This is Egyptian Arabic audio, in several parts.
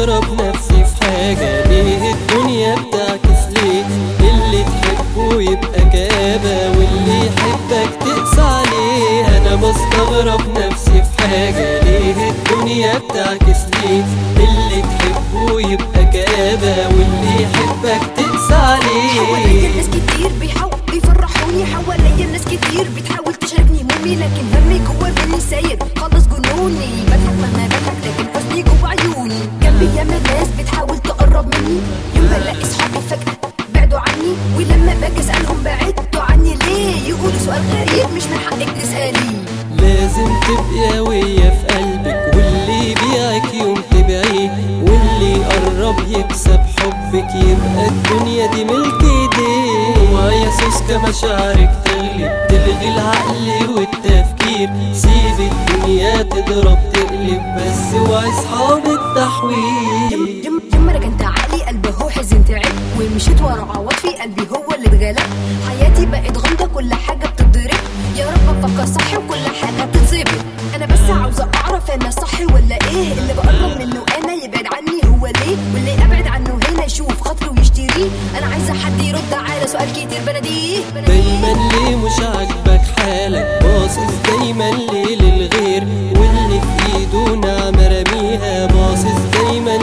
بستغرب نفسي في حاجة ليه الدنيا بتعكس ليه اللي تحبه يبقى كابة واللي يحبك تقسى عليه انا بستغرب نفسي في حاجة ليه الدنيا بتعكس ليه اللي تحبه يبقى كابة واللي يحبك تقسى حواليا عليه ناس كتير بيحاولوا يفرحوني حواليا ناس كتير بتحاول تشاركني همومي لكن همي جوا مني ساير خلص جنوني بضحك مهما بضحك لكن حزني جوا عيوني جنبي ياما ناس بتحاول تقرب مني يوم بلاقي صحابي فجأة بعدوا عني ولما باجي اسألهم بعدتوا عني ليه يقولوا سؤال غريب مش من حقك تسأليه لازم تبقى قوية في قلبك واللي يبيعك يوم تبيعيه واللي يقرب يكسب حبك يبقى الدنيا دي ملك ايديه ويا سوسكة مشاعرك تغلب تلغي العقل والتفكير سيب الدنيا تضرب تقلب بس اوعي صحاب التحويل يم يم يم ركنت عقلي قلبي هو حزن تعب ومشيت ورا عواطفي قلبي هو اللي اتغلب حياتي بقت غامضه كل حاجه بتتضرب يا رب افكر صح وكل حاجه تتظبط انا بس عاوزه اعرف انا صح ولا ايه اللي بقرب منه انا يبعد عني هو ليه واللي ابعد عنه هنا يشوف خاطري ويشتريه انا عايزه حد يرد على سؤال كتير بناديه دايما ليه مش عاجبك حالك باصص دايما ليه للغير واللي في ايده نعمة رميها باصص دايما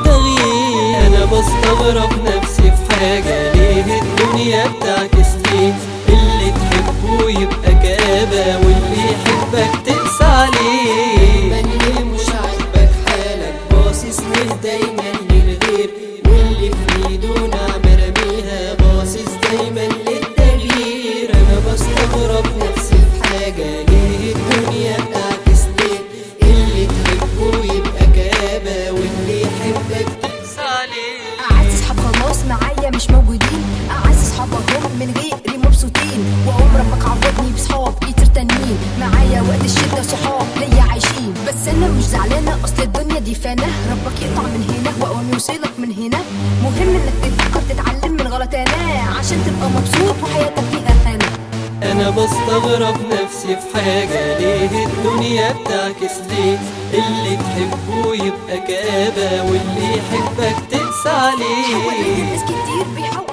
للتغيير انا بستغرب نفسي في حاجة ليه الدنيا بتعكس ليه اللي تحبه يبقى كابة واللي يحبك تقسى عليه دايما ليه مش عاجبك حالك باصص ليه دايما للغير واللي في ايده نعمة رميها باصص دايما للتغيير انا بستغرب نفسي في حاجة ليه الدنيا بتعكس ليه اللي تحبه يبقى كابة واللي يحبك تقسى عليه اعز اصحاب خلاص معايا مش موجودين اعز اصحاب هم من غيري مبسوطين وعمرك ما عوضني بصحاب كتير تانيين معايا وقت الشده صحاب ليا عايشين بس انا مش زعلانه اصل الدنيا دي فانه ربك يقطع من هنا واقوم يوصلك من هنا مهم انك تفكر تتعلم من غلط انا عشان تبقى مبسوط وحياتك فيها هنا انا بستغرب نفسي في حاجة ليه الدنيا بتعكس ليه اللي تحبه يبقى كابة واللي يحبك تقسى حواليا عليه ناس كتير بيحاولوا